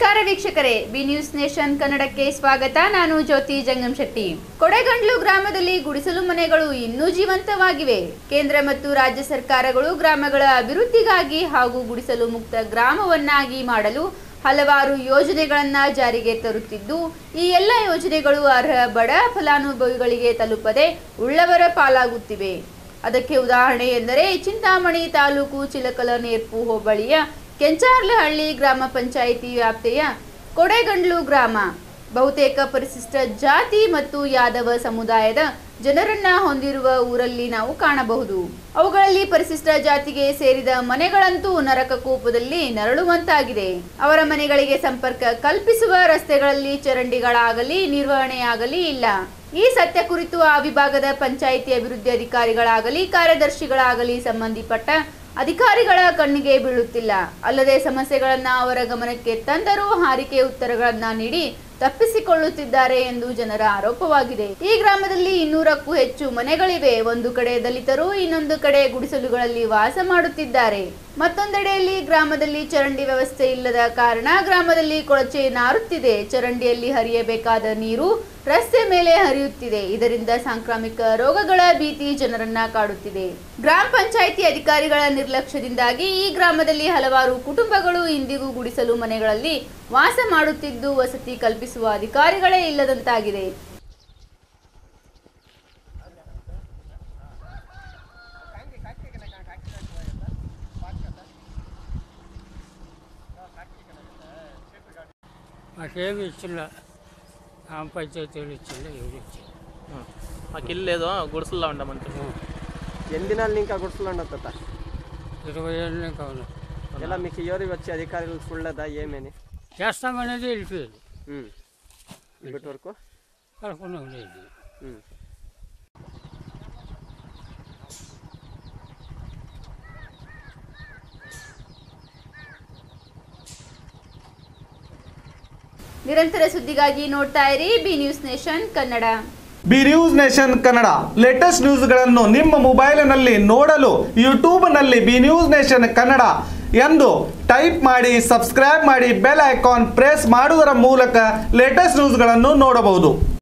ನಮಸ್ಕಾರ ವೀಕ್ಷಕರೇ B news nation ಕನ್ನಡಕ್ಕೆ ಸ್ವಾಗತ ನಾನು ಜ್ಯೋತಿ ಜಂಗಮ್ ಶೆಟ್ಟಿ ಕೊಡೆಗಂಡ್ಲು ಗ್ರಾಮದಲ್ಲಿ ಗುಡಿಸಲು ಮನೆಗಳು ಇನ್ನೂ ಜೀವಂತವಾಗಿವೆ ಕೇಂದ್ರ ಮತ್ತು ರಾಜ್ಯ ಸರ್ಕಾರಗಳು ಗ್ರಾಮಗಳ ಅಭಿವೃದ್ಧಿಗಾಗಿ ಹಾಗೂ ಗುಡಿಸಲು ಮುಕ್ತ ಗ್ರಾಮವನ್ನಾಗಿ ಮಾಡಲು ಹಲವಾರು ಯೋಜನೆಗಳನ್ನ ಜಾರಿಗೆ ತರುತ್ತಿದ್ದು ಈ ಎಲ್ಲ ಯೋಜನೆಗಳು ಅರ್ಹ ಬಡ ಫಲಾನುಭವಿಗಳಿಗೆ ತಲುಪದೆ ಉಳ್ಳವರ ಪಾಲಾಗುತ್ತಿವೆ ಅದಕ್ಕೆ ಉದಾಹರಣೆ ಎಂದರೆ ಚಿಂತಾಮಣಿ ತಾಲೂಕು ಚಿಲಕಲ ನೇರ್ಪು ಹೋಬಳಿಯ ಕೆಂಚಾರ್ಲಹಳ್ಳಿ ಗ್ರಾಮ ಪಂಚಾಯಿತಿ ವ್ಯಾಪ್ತಿಯ ಕೊಡೆಗಂಡ್ಲು ಗ್ರಾಮ ಬಹುತೇಕ ಪರಿಶಿಷ್ಟ ಜಾತಿ ಮತ್ತು ಯಾದವ ಸಮುದಾಯದ ಜನರನ್ನ ಹೊಂದಿರುವ ಊರಲ್ಲಿ ನಾವು ಕಾಣಬಹುದು ಅವುಗಳಲ್ಲಿ ಪರಿಶಿಷ್ಟ ಜಾತಿಗೆ ಸೇರಿದ ಮನೆಗಳಂತೂ ನರಕ ಕೂಪದಲ್ಲಿ ನರಳುವಂತಾಗಿದೆ ಅವರ ಮನೆಗಳಿಗೆ ಸಂಪರ್ಕ ಕಲ್ಪಿಸುವ ರಸ್ತೆಗಳಲ್ಲಿ ಚರಂಡಿಗಳಾಗಲಿ ನಿರ್ವಹಣೆಯಾಗಲಿ ಇಲ್ಲ ಈ ಸತ್ಯ ಕುರಿತು ಆ ವಿಭಾಗದ ಪಂಚಾಯಿತಿ ಅಭಿವೃದ್ಧಿ ಅಧಿಕಾರಿಗಳಾಗಲಿ ಕಾರ್ಯದರ್ಶಿಗಳಾಗಲಿ ಸಂಬಂಧಪಟ್ಟ ಅಧಿಕಾರಿಗಳ ಕಣ್ಣಿಗೆ ಬೀಳುತ್ತಿಲ್ಲ ಅಲ್ಲದೆ ಸಮಸ್ಯೆಗಳನ್ನ ಅವರ ಗಮನಕ್ಕೆ ತಂದರೂ ಹಾರಿಕೆ ಉತ್ತರಗಳನ್ನ ನೀಡಿ ತಪ್ಪಿಸಿಕೊಳ್ಳುತ್ತಿದ್ದಾರೆ ಎಂದು ಜನರ ಆರೋಪವಾಗಿದೆ ಈ ಗ್ರಾಮದಲ್ಲಿ ಇನ್ನೂರಕ್ಕೂ ಹೆಚ್ಚು ಮನೆಗಳಿವೆ ಒಂದು ಕಡೆ ದಲಿತರು ಇನ್ನೊಂದು ಕಡೆ ಗುಡಿಸಲುಗಳಲ್ಲಿ ವಾಸ ಮಾಡುತ್ತಿದ್ದಾರೆ ಮತ್ತೊಂದೆಡೆಯಲ್ಲಿ ಗ್ರಾಮದಲ್ಲಿ ಚರಂಡಿ ವ್ಯವಸ್ಥೆ ಇಲ್ಲದ ಕಾರಣ ಗ್ರಾಮದಲ್ಲಿ ಕೊಳಚೆ ನಾರುತ್ತಿದೆ ಚರಂಡಿಯಲ್ಲಿ ಹರಿಯಬೇಕಾದ ನೀರು ರಸ್ತೆ ಮೇಲೆ ಹರಿಯುತ್ತಿದೆ ಇದರಿಂದ ಸಾಂಕ್ರಾಮಿಕ ರೋಗಗಳ ಭೀತಿ ಜನರನ್ನ ಕಾಡುತ್ತಿದೆ ಗ್ರಾಮ ಪಂಚಾಯಿತಿ ಅಧಿಕಾರಿಗಳ ನಿರ್ಲಕ್ಷ್ಯದಿಂದಾಗಿ ಈ ಗ್ರಾಮದಲ್ಲಿ ಹಲವಾರು ಕುಟುಂಬಗಳು ಇಂದಿಗೂ ಗುಡಿಸಲು ಮನೆಗಳಲ್ಲಿ ವಾಸ ಮಾಡುತ್ತಿದ್ದು ವಸತಿ ಕಲ್ಪಿಸುವ ಅಧಿಕಾರಿಗಳೇ ಇಲ್ಲದಂತಾಗಿದೆ మాకేమి ఇచ్చిల్ల గ్రామ పంచాయతీలు ఇచ్చిల్ల ఎవరు ఇచ్చింది మాకు ఇల్లు లేదు గుడిసెల్లో ఉండమంటే ఎన్ని దినాలు ఇంకా గుర్తులండి తాత ఇరవై ఏళ్ళనే కావాలి ఎలా మీకు ఎవరు వచ్చి అధికారులు చూడలేదా ఏమని చేస్తామనేది వెళ్ళిపోయేది ఉమ్. ఇప్పటి వరకు కలకుండా ఉండేది ఉమ్. ನಿರಂತರ ಸುದ್ದಿಗಾಗಿ ನೋಡ್ತಾ ಇರಿ B news nation Kannada B news nation Kannada latest ನ್ಯೂಸ್ಗಳನ್ನು ನಿಮ್ಮ ಮೊಬೈಲಿನಲ್ಲಿ ನೋಡಲು ಯೂಟ್ಯೂಬ್ನಲ್ಲಿ ಬಿ ನ್ಯೂಸ್ ನೇಷನ್ ಕನ್ನಡ ಎಂದು ಟೈಪ್ ಮಾಡಿ ಸಬ್ಸ್ಕ್ರೈಬ್ ಮಾಡಿ ಬೆಲ್ ಐಕಾನ್ ಪ್ರೆಸ್ ಮಾಡುವುದರ ಮೂಲಕ ಲೇಟೆಸ್ಟ್ ನ್ಯೂಸ್ಗಳನ್ನು ನೋಡಬಹುದು